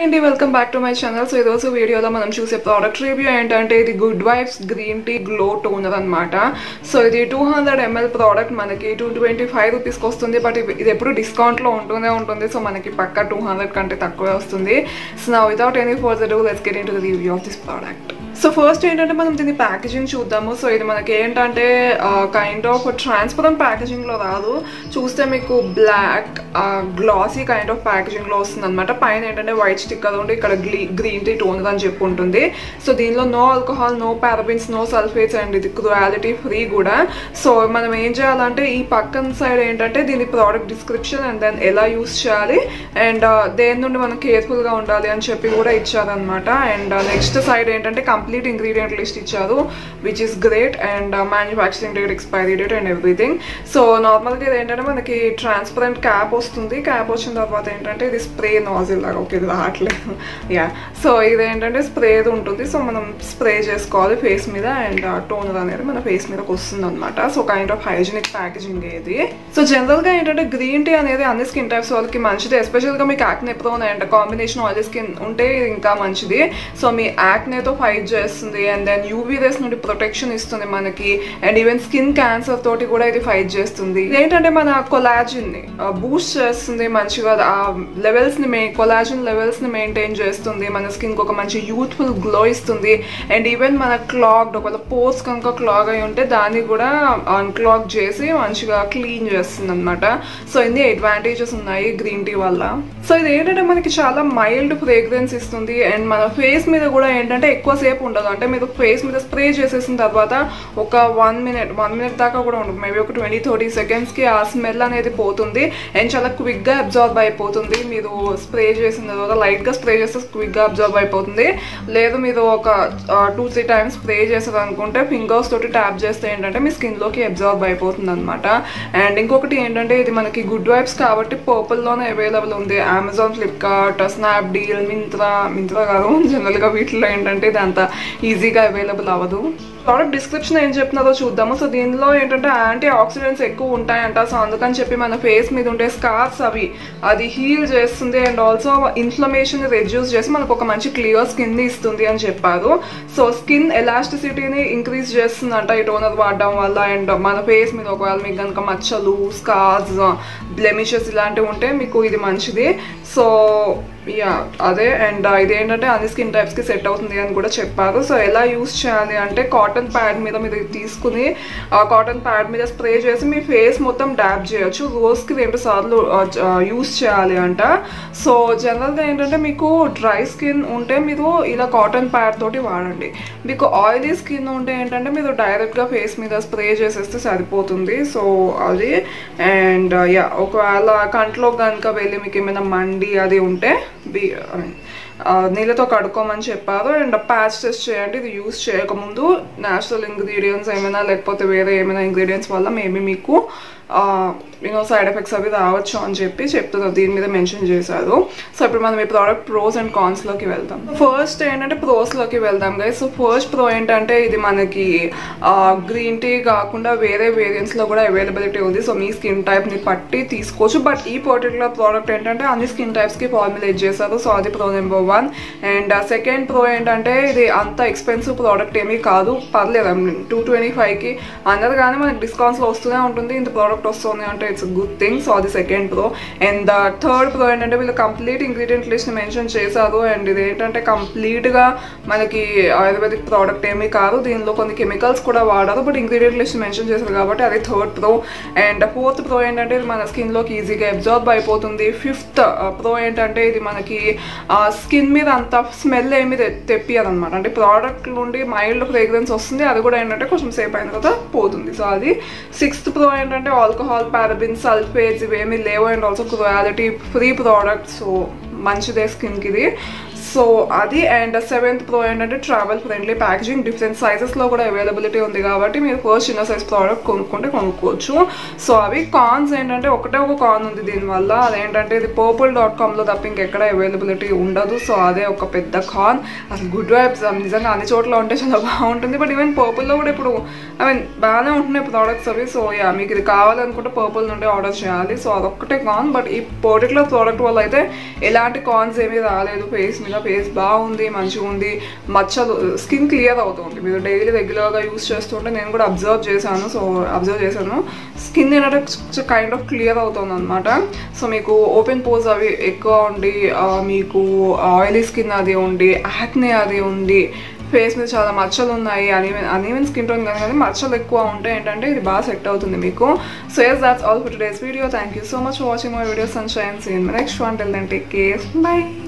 అండి welcome back to my channel so ఈరోజు వీడియోలో మనం చూసే ప్రోడక్ట్ రివ్యూ ఏంటంటే ఇది good vibes green tea glow toner అనమాట సో ఇది టూ హండ్రెడ్ ఎంఎల్ ప్రోడక్ట్ మనకి టూ ట్వంటీ ఫైవ్ రూపీస్కి వస్తుంది బట్ ఇది ఎప్పుడు డిస్కౌంట్లో ఉంటూనే ఉంటుంది సో మనకి పక్క టూ హండ్రెడ్ కంటే తక్కువే వస్తుంది సో నా without any further do let's get into the review of this product so first ఏంటంటే మనం దీని ప్యాకేజింగ్ చూద్దాము సో ఇది మనకి ఏంటంటే కైండ్ ఆఫ్ ట్రాన్స్పరెంట్ ప్యాకేజింగ్లో రాదు చూస్తే మీకు బ్లాక్ గ్లాసీ కైండ్ ఆఫ్ ప్యాకేజింగ్లో వస్తుంది అనమాట పైన ఏంటంటే వైట్ స్టిక్కర్ ఉండి ఇక్కడ గ్లీ గ్రీన్ టీ టోనర్ అని చెప్పి ఉంటుంది సో దీనిలో no alcohol no parabens no sulphates and ఇది క్రుయాలిటీ ఫ్రీ కూడా సో మనం ఏం చేయాలంటే ఈ పక్కన సైడ్ ఏంటంటే దీని ప్రోడక్ట్ డిస్క్రిప్షన్ అండ్ దెన్ ఎలా యూస్ చేయాలి అండ్ దేని నుండి మనం కేర్ఫుల్గా ఉండాలి అని చెప్పి కూడా ఇచ్చారనమాట అండ్ నెక్స్ట్ సైడ్ ఏంటంటే కంప్లీట్ ఇంగ్రీడియంట్ లిస్ట్ ఇచ్చారు which is great and manufacturing date expiry date and everything so నార్మల్గా ఇది ఏంటంటే మనకి ట్రాన్స్పరెంట్ క్యాప్ వస్తుంది క్యాప్ వచ్చిన తర్వాత ఏంటంటే ఇది స్ప్రే నాజిల్ లాగా ఓకే ఇది రావట్లేదు యా సో ఇది ఏంటంటే స్ప్రేది ఉంటుంది సో మనం స్ప్రే చేసుకోవాలి ఫేస్ మీద అండ్ టోనర్ అనేది మన ఫేస్ మీదకి వస్తుంది అనమాట so kind of hygienic packaging ఇది సో జనరల్గా ఏంటంటే గ్రీన్ టీ అనేది అన్ని స్కిన్ టైప్స్ వాళ్ళకి మంచిది ఎస్పెషల్గా మీకు acne prone and combination oil skin ఉంటే ఇది ఇంకా మంచిది సో మీ యాక్నేతో ఫైట్ చేస్తుంది అండ్ దెన్ యూవీ రేస్ నుండి ప్రొటెక్షన్ ఇస్తుంది మనకి అండ్ ఈవెన్ స్కిన్ క్యాన్సర్ తోటి కూడా ఇది ఫైట్ చేస్తుంది ఏంటంటే మన కొలాజిన్ ని బూస్ట్ చేస్తుంది మంచిగా ఆ లెవెల్స్ ని కొలాజిన్ లెవెల్స్ ని మెయింటైన్ చేస్తుంది మన స్కిన్ కి ఒక మంచి యూత్ఫుల్ గ్లో ఇస్తుంది అండ్ ఈవెన్ మన క్లాగ్డ్ ఒకవేళ పోర్స్ కనుక క్లాగ్ అయి ఉంటే దాన్ని కూడా అన్క్లాగ్ చేసి మంచిగా క్లీన్ చేస్తుంది అనమాట సో ఇన్ని అడ్వాంటేజెస్ ఉన్నాయి గ్రీన్ టీ వల్ల సో ఇది ఏంటంటే మనకి చాలా మైల్డ్ ఫ్రేగ్రెన్స్ ఇస్తుంది అండ్ మన ఫేస్ మీద కూడా ఏంటంటే ఎక్కువసేపు ఉండదు అంటే మీరు ఫేస్ మీద స్ప్రే చేసేసిన తర్వాత ఒక వన్ మినిట్ వన్ మినిట్ దాకా కూడా ఉండదు మేబీ ఒక ట్వంటీ థర్టీ సెకండ్స్కి ఆ స్మెల్ అనేది పోతుంది అండ్ చాలా క్విక్గా అబ్జార్బ్ అయిపోతుంది మీరు స్ప్రే చేసిన తర్వాత లైట్గా స్ప్రే చేస్తే క్విక్గా అబ్జార్బ్ అయిపోతుంది లేదు మీరు ఒక టూ త్రీ టైమ్స్ స్ప్రే చేసారు అనుకుంటే ఫింగర్స్ తోటి ట్యాప్ చేస్తే ఏంటంటే మీ స్కిన్లోకి అబ్జార్బ్ అయిపోతుంది అనమాట అండ్ ఇంకొకటి ఏంటంటే ఇది మనకి గుడ్ వైబ్స్ కాబట్టి పర్పుల్లోనే అవైలబుల్ ఉంది Amazon Flipkart Snapdeal Myntra Myntra కాదు జనరల్గా వీటిలో ఏంటంటే ఇది అంత ఈజీగా అవైలబుల్ అవ్వదు ప్రోడక్ట్ డిస్క్రిప్షన్ ఏం చెప్తున్నారో చూద్దాము సో దీనిలో ఏంటంటే యాంటీ ఆక్సిడెంట్స్ ఎక్కువ ఉంటాయంట సో అందుకని చెప్పి మన ఫేస్ మీద ఉండే స్కార్స్ అవి అది హీల్ చేస్తుంది అండ్ ఆల్సో ఇన్ఫ్లమేషన్ రెడ్యూస్ చేసి మనకు ఒక మంచి క్లియర్ స్కిన్ ఇస్తుంది అని చెప్పారు సో స్కిన్ ఎలాస్టిసిటీని ఇంక్రీజ్ చేస్తుందంట ఈ టోనర్ వాడడం వల్ల అండ్ మన ఫేస్ మీద ఒకవేళ మీకు కనుక మచ్చలు స్కార్స్ బ్లెమిషెస్ ఇలాంటివి ఉంటే మీకు ఇది మంచిది సో యా అదే అండ్ ఇదేంటంటే అన్ని స్కిన్ టైప్స్కి సెట్ అవుతుంది అని కూడా చెప్పారు సో ఎలా యూస్ చేయాలి అంటే కాటన్ ప్యాడ్ మీద మీరు తీసుకుని ఆ కాటన్ ప్యాడ్ మీద స్ప్రే చేసి మీ ఫేస్ మొత్తం డ్యాప్ చేయొచ్చు రోజుకి రెండు సార్లు యూస్ చేయాలి అంట సో జనరల్గా ఏంటంటే మీకు డ్రై స్కిన్ ఉంటే మీరు ఇలా కాటన్ ప్యాడ్ తోటి వాడండి మీకు ఆయిలీ స్కిన్ ఉంటే ఏంటంటే మీరు డైరెక్ట్గా ఫేస్ మీద స్ప్రే చేసేస్తే సరిపోతుంది సో అది అండ్ యా ఒకవేళ కంట్లో కనుక వెళ్ళి మీకు ఏమైనా మండి అది ఉంటే బి ఐ మీన్ నీళ్ళతో కడుక్కోమని చెప్పారు అండ్ ప్యాచ్ టెస్ట్ చేయండి ఇది యూస్ చేయకముందు న్యాచురల్ ఇంగ్రీడియంట్స్ ఏమైనా లేకపోతే వేరే ఏమైనా ఇంగ్రీడియంట్స్ వల్ల మేబీ మీకు యూనో సైడ్ ఎఫెక్ట్స్ అవి రావచ్చు అని చెప్పి చెప్తున్నారు దీని మీద మెన్షన్ చేశారు సో ఇప్పుడు మనం ఈ ప్రోడక్ట్ ప్రోస్ అండ్ కాన్స్లోకి వెళ్దాం ఫస్ట్ ఏంటంటే ప్రోస్లోకి వెళ్దాం గై సో ఫస్ట్ ప్రో ఏంటంటే ఇది మనకి గ్రీన్ టీ కాకుండా వేరే వేరియంట్స్లో కూడా అవైలబిలిటీ ఉంది సో మీ స్కిన్ టైప్ని పట్టి తీసుకోవచ్చు బట్ ఈ పర్టికులర్ ప్రోడక్ట్ ఏంటంటే అన్ని స్కిన్ టైప్స్కి ఫార్ములేట్ చేశారు సో అది pro number one and second pro ఏంటంటే ఇది అంత ఎక్స్పెన్సివ్ ప్రోడక్ట్ ఏమీ కాదు పర్లేదు టూ ట్వంటీ ఫైవ్కి అన్నది కానీ మనకి డిస్కౌంట్స్లో వస్తూనే ఉంటుంది ఇంత ప్రోడక్ట్ వస్తుంది అంటే ఇట్స్ గుడ్ థింగ్ సో అది second pro and the third pro ఏంటంటే వీళ్ళు కంప్లీట్ ఇంగ్రీడియంట్ లిస్ట్ మెన్షన్ చేశారు అండ్ ఇది ఏంటంటే కంప్లీట్గా మనకి ఆయుర్వేదిక్ ప్రోడక్ట్ ఏమీ కాదు దీనిలో కొన్ని కెమికల్స్ కూడా వాడారు బట్ ఇంగ్రీడియంట్ లిస్ట్ మెన్షన్ చేశారు కాబట్టి అది third pro and fourth pro ఏంటంటే ఇది మన స్కిన్లోకి ఈజీగా అబ్జార్బ్ అయిపోతుంది ఫిఫ్త్ ప్రో ఏంటంటే ఇది మనకి స్కిన్ మీద అంత స్మెల్ ఏమి తెప్పియదు అనమాట అంటే ప్రోడక్ట్ నుండి మైల్డ్ ఫ్రేగ్రెన్స్ వస్తుంది అది కూడా ఏంటంటే కొంచెం సేపు అయిన తర్వాత పోతుంది సో అది సిక్స్త్ ప్రో ఏంటంటే ఆల్కహాల్ పారబిన్ సల్ఫేట్స్ ఇవేమీ లేవు and also quality free product so మంచిదే స్కిన్కి ఇది సో అది అండ్ సెవెంత్ ప్రో ఏంటంటే ట్రావెల్ ఫ్రెండ్లీ ప్యాకేజింగ్ డిఫరెంట్ సైజెస్లో కూడా అవైలబిలిటీ ఉంది కాబట్టి మీరు ఫస్ట్ చిన్న సైజ్ ప్రోడక్ట్ కొనుక్కుంటే కొనుక్కోవచ్చు సో అవి కాన్స్ ఏంటంటే ఒకటే ఒక కాన్ ఉంది దీనివల్ల అదేంటంటే ఇది పర్పుల్ డాట్ కామ్లో తప్ప ఇంకెక్కడ అవైలబిలిటీ ఉండదు సో అదే ఒక పెద్ద కాన్ అసలు గుడ్ వైబ్స్ నిజంగా అన్ని చోట్ల ఉంటే చాలా బాగుంటుంది బట్ ఈవెన్ పర్పుల్లో కూడా ఇప్పుడు ఐ మీన్ బాగానే ఉంటున్నాయి ప్రోడక్ట్స్ అవి సో యా మీకు ఇది కావాలనుకుంటే పర్పుల్ నుండి ఆర్డర్ చేయాలి సో అదొక్కటే కాన్ బట్ ఈ పర్టికులర్ ప్రోడక్ట్ వల్ల అయితే ఎలా ఎలాంటి కాన్స్ ఏమీ రాలేదు ఫేస్ మీద ఫేస్ బాగుంది మంచిగా ఉంది మచ్చలు స్కిన్ క్లియర్ అవుతుంది మీరు డైలీ రెగ్యులర్గా యూస్ చేస్తుంటే నేను కూడా అబ్జర్వ్ చేశాను సో అబ్జర్వ్ చేశాను స్కిన్ ఏంటంటే కైండ్ ఆఫ్ క్లియర్ అవుతుంది అనమాట సో మీకు ఓపెన్ పోజ్ అవి ఎక్కువ ఉండి ఆ, మీకు ఆయిలీ స్కిన్ అది ఉండి యాక్నే అది ఉంది ఫేస్ మీద చాలా మచ్చలు ఉన్నాయి అన్ఈవెన్ అన్ఈవెన్ స్కిన్ టోన్ కానీ కానీ మచ్చలు ఎక్కువ ఉంటాయి ఏంటంటే ఇది బాగా సెట్ అవుతుంది మీకు so yes that's all for today's video thank you so much for watching my videos and shine seen next one till then take care by